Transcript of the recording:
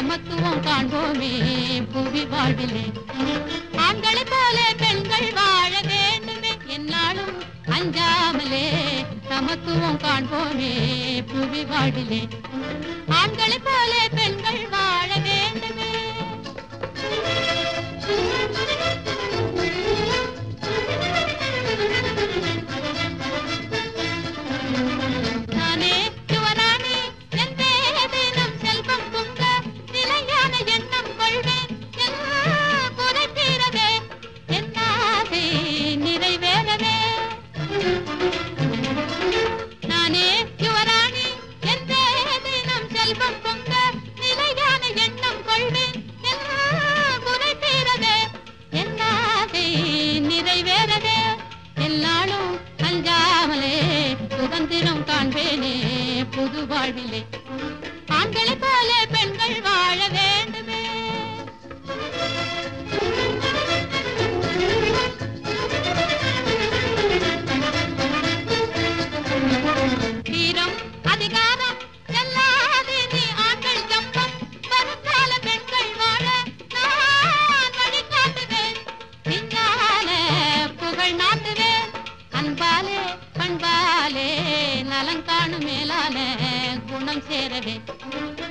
சமத்துவம் காண்போமே புவி வாழ்விலே ஆண்களைப் போல பெண்கள் வாழ வேண்டுமே என்னாலும் அஞ்சாமலே சமத்துவம் காண்போமே புவி வாழ்விலே ஆண்களைப் போல பெண்கள் வாழ வேண்டுமே நானே யுவராணி என்றே தினம் செல்வம் பொங்க நிலையான எண்ணம் கொள்வேன் என் குறை தீரவே என் ஆசை நிறைவேறவே நானே யுவராணி என்றே தினம் செல்வம் பொங்க நிலையான எண்ணம் கொள்வேன் என் குறை தீரவே என் ஆசை நிறைவேறவே எல்லாளும் அஞ்சாமலே சுதந்திரம் காண்பேனே புது வாழ்விலே ஆண்களைப் போல பெண்கள் வாழ வேண்டுமே வீரம் அதிகாரம் செல்லாது நீ ஆண்கள் ஜம்பம் வருங்கால பெண்கள் வாழ நான் வழிகாட்டுவேன் பின்னால புகழ் நாட்டுவேன் அன்பாலே பண்பாலே நலங்காணும் மேலான குணம் சேரவே